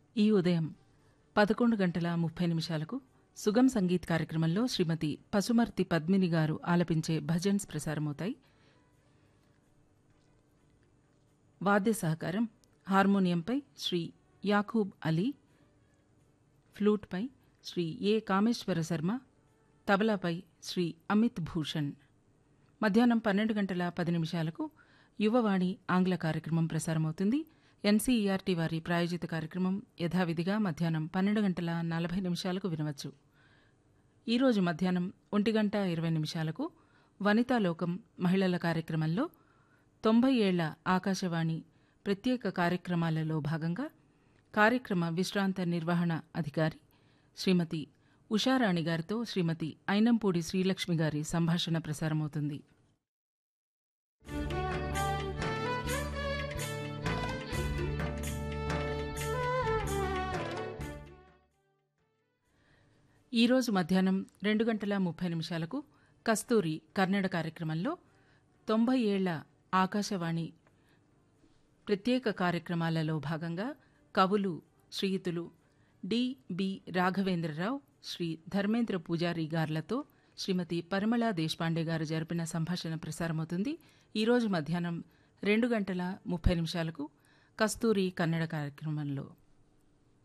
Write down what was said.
ఈ ఉదయం పదకొండు గంటల ముప్పై నిమిషాలకు సుగం సంగీత్ కార్యక్రమంలో శ్రీమతి పసుమర్తి పద్మిని గారు ఆలపించే భజన్స్ ప్రసారమవుతాయి వాద్య సహకారం హార్మోనియంపై శ్రీ యాకూబ్ అలీ ఫ్లూట్పై శ్రీ ఏ కామేశ్వర శర్మ తబలాపై శ్రీ అమిత్ భూషణ్ మధ్యాహ్నం పన్నెండు గంటల పది నిమిషాలకు యువవాణి ఆంగ్ల కార్యక్రమం ప్రసారమవుతుంది ఎన్సీఈఆర్టీ వారి ప్రాయోజిత కార్యక్రమం యథావిధిగా మధ్యాహ్నం పన్నెండు గంటల నలభై నిమిషాలకు వినవచ్చు ఈరోజు మధ్యాహ్నం ఒంటి గంట ఇరవై నిమిషాలకు వనితాలోకం మహిళల కార్యక్రమంలో తొంభై ఏళ్ల ఆకాశవాణి ప్రత్యేక కార్యక్రమాలలో భాగంగా కార్యక్రమ విశ్రాంత నిర్వహణ అధికారి శ్రీమతి ఉషారాణి గారితో శ్రీమతి ఐనంపూడి శ్రీలక్ష్మి గారి సంభాషణ ప్రసారమవుతుంది ఈరోజు మధ్యాహ్నం రెండు గంటల ముప్పై నిమిషాలకు కస్తూరి కన్నడ కార్యక్రమంలో తొంభై ఏళ్ల ఆకాశవాణి ప్రత్యేక కార్యక్రమాలలో భాగంగా కవులు శ్రీయుతులు డి బి రాఘవేంద్రరావు శ్రీ ధర్మేంద్ర పూజారి గార్లతో శ్రీమతి పరిమళ దేశపాండే గారు జరిపిన సంభాషణ ప్రసారమవుతుంది ఈరోజు మధ్యాహ్నం రెండు గంటల ముప్పై నిమిషాలకు కస్తూరి కన్నడ కార్యక్రమంలో